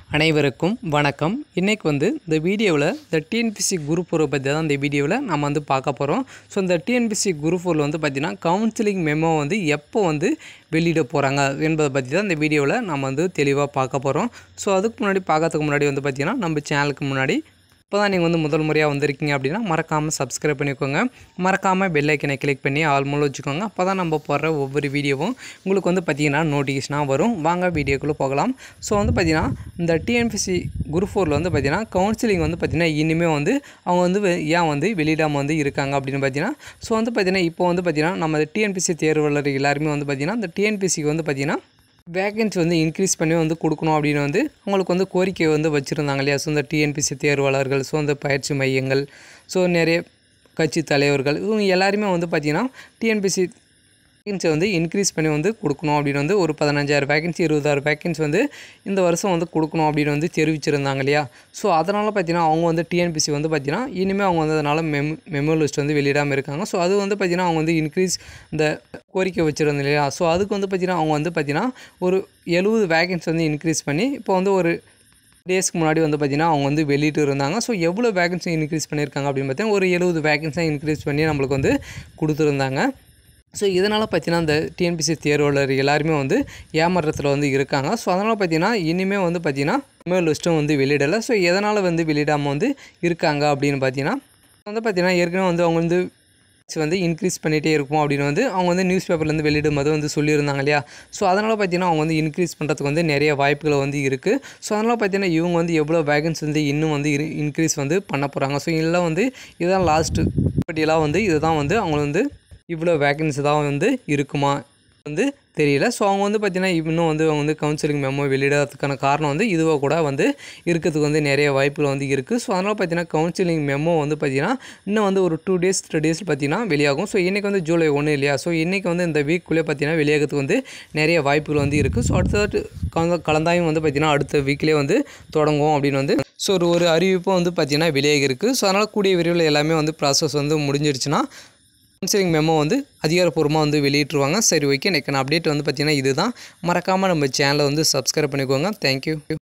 அனைவருக்கும் வணக்கம் இன்றைக்கி வந்து இந்த வீடியோவில் இந்த டிஎன்பிசி குரூப் ஃபோரை பற்றி தான் இந்த வீடியோவில் நம்ம வந்து பார்க்க போகிறோம் ஸோ இந்த டிஎன்பிசி குரூப் ஃபோரில் வந்து பார்த்திங்கன்னா கவுன்சிலிங் மெமோ வந்து எப்போ வந்து வெளியிட போகிறாங்க என்பதை பற்றி தான் இந்த வீடியோவில் நம்ம வந்து தெளிவாக பார்க்க போகிறோம் ஸோ அதுக்கு முன்னாடி பார்க்கறதுக்கு முன்னாடி வந்து பார்த்திங்கன்னா நம்ம சேனலுக்கு முன்னாடி இப்போ தான் நீங்கள் வந்து முதல் முறையாக வந்திருக்கீங்க அப்படின்னா மறக்காமல் சப்ஸ்கிரைப் பண்ணிக்கோங்க மறக்காமல் பெல் ஐக்கனை கிளிக் பண்ணி ஆல் மூலம் வச்சுக்கோங்க அப்போ தான் நம்ம போடுற ஒவ்வொரு வீடியோவும் உங்களுக்கு வந்து பார்த்திங்கன்னா நோட்டிஃபிகேஷனாக வரும் வாங்க வீடியோக்குள்ளே போகலாம் ஸோ வந்து பார்த்திங்கன்னா இந்த டிஎன்பிசி குரூப் ஃபோரில் வந்து பார்த்திங்கன்னா கவுன்சிலிங் வந்து பார்த்திங்கன்னா இனிமேல் வந்து அவங்க வந்து வெ- ஏன் வந்து வெளியிடாமல் வந்து இருக்காங்க அப்படின்னு பார்த்தீங்கன்னா ஸோ வந்து பார்த்திங்கன்னா இப்போ வந்து பார்த்திங்கன்னா நம்ம டிஎன்பிசி தேர்வாளர் எல்லாருமே வந்து பார்த்திங்கன்னா இந்த டிஎன்பிசிக்கு வந்து பார்த்திங்கன்னா வேகன்சி வந்து இன்க்ரீஸ் பண்ணி வந்து கொடுக்கணும் அப்படின்னு வந்து அவங்களுக்கு வந்து கோரிக்கை வந்து வச்சுருந்தாங்க இல்லையா ஸோ இந்த டிஎன்பிசி தேர்வாளர்கள் ஸோ இந்த பயிற்சி மையங்கள் ஸோ நிறைய கட்சி தலைவர்கள் இவங்க எல்லாருமே வந்து பார்த்திங்கன்னா டிஎன்பிசி வேகன்சி வந்து இன்க்ரீஸ் பண்ணி வந்து கொடுக்கணும் அப்படின்னு வந்து ஒரு பதினஞ்சாயிரம் வேகன்சி இருபதாயிரம் வேகன்சி வந்து இந்த வருஷம் வந்து கொடுக்கணும் அப்படின்னு வந்து தெரிவிச்சிருந்தாங்க இல்லையா ஸோ அதனால் பார்த்தீங்கன்னா அவங்க வந்து டிஎன்பிசி வந்து பார்த்தீங்கன்னா இனிமேல் அவங்க வந்து அதனால் மெம் மெமோ லிஸ்ட் வந்து வெளியிடாமல் இருக்காங்க ஸோ அது வந்து பார்த்தீங்கன்னா அவங்க வந்து இன்க்ரீஸ் இந்த கோரிக்கை வச்சுருந்தோம் இல்லையா ஸோ அதுக்கு வந்து பார்த்தீங்கன்னா அவங்க வந்து பார்த்தீங்கன்னா ஒரு எழுபது வேகன்சி வந்து இன்க்ரீஸ் பண்ணி இப்போ வந்து ஒரு டேஸ்க்கு முன்னாடி வந்து பார்த்தீங்கன்னா அவங்க வந்து வெளியிட்டு இருந்தாங்க ஸோ எவ்வளோ வேகன்சி இன்க்ரீஸ் பண்ணியிருக்காங்க அப்படின்னு பார்த்தீங்கன்னா ஒரு எழுபது வேகன்சி இன்க்ரீஸ் பண்ணி நம்மளுக்கு வந்து கொடுத்துருந்தாங்க ஸோ இதனால் பார்த்தீங்கன்னா இந்த டிஎன்பிசி தேர்வாளர் எல்லாருமே வந்து ஏமாற்றத்தில் வந்து இருக்காங்க ஸோ அதனால் பார்த்தீங்கன்னா இனிமேல் வந்து பார்த்தீங்கன்னா இமெயில் லிஸ்ட்டும் வந்து வெளியிடலை ஸோ எதனால் வந்து வெளியிடாமல் வந்து இருக்காங்க அப்படின்னு பார்த்தீங்கன்னா வந்து பார்த்தீங்கன்னா ஏற்கனவே வந்து அவங்க வந்து வந்து இன்க்ரீஸ் பண்ணிகிட்டே இருக்கும் அப்படின்னு வந்து அவங்க வந்து நியூஸ் பேப்பர்லேருந்து வெளியிடும் போது வந்து சொல்லியிருந்தாங்க இல்லையா ஸோ அதனால் பார்த்தீங்கன்னா அவங்க வந்து இன்க்ரீஸ் பண்ணுறதுக்கு வந்து நிறைய வாய்ப்புகள் வந்து இருக்குது ஸோ அதனால் பார்த்தீங்கன்னா இவங்க வந்து எவ்வளோ வேகன்ஸ் வந்து இன்னும் வந்து இன்க்ரீஸ் வந்து பண்ண போகிறாங்க ஸோ இதெல்லாம் வந்து இதுதான் லாஸ்ட்டு பட்டியலாக வந்து இதுதான் வந்து அவங்க வந்து இவ்வளோ வேகன்சி தான் வந்து இருக்குமா வந்து தெரியல ஸோ அவங்க வந்து பார்த்திங்கன்னா இன்னும் வந்து அவங்க வந்து கவுன்சிலிங் மெமோ வெளியிடாததுக்கான காரணம் வந்து இதுவாக கூட வந்து இருக்கிறதுக்கு வந்து நிறைய வாய்ப்புகள் வந்து இருக்குது ஸோ அதனால் பார்த்தீங்கன்னா கவுன்சிலிங் மெமோ வந்து பார்த்திங்கன்னா இன்னும் வந்து ஒரு டூ டேஸ் த்ரீ டேஸ் பார்த்தீங்கன்னா வெளியாகும் ஸோ இன்றைக்கி வந்து ஜூலை ஒன்று இல்லையா ஸோ இன்றைக்கி வந்து இந்த வீக்குள்ளே பார்த்தீங்கன்னா வெளியாகிறதுக்கு வந்து நிறைய வாய்ப்புகள் வந்து இருக்குது ஸோ அடுத்த கலந்த கலந்தாயும் வந்து பார்த்திங்கன்னா அடுத்த வீக்லேயே வந்து தொடங்கும் அப்படின்னு வந்து ஸோ ஒரு ஒரு அறிவிப்பும் வந்து பார்த்திங்கன்னா வெளியாகி இருக்குது ஸோ அதனால் கூடிய விரைவில் எல்லாமே வந்து ப்ராசஸ் வந்து முடிஞ்சிருச்சுன்னா கவுன்சிலிங் மெமோ வந்து அதிகாரப்பூர்வமாக வந்து வெளியிட்ருவாங்க சரி ஓகே நெக்கான அப்டேட் வந்து பார்த்திங்கன்னா இதுதான் மறக்காமல் நம்ம சேனலை வந்து சப்ஸ்கிரைப் பண்ணிக்கோங்க தேங்க்யூ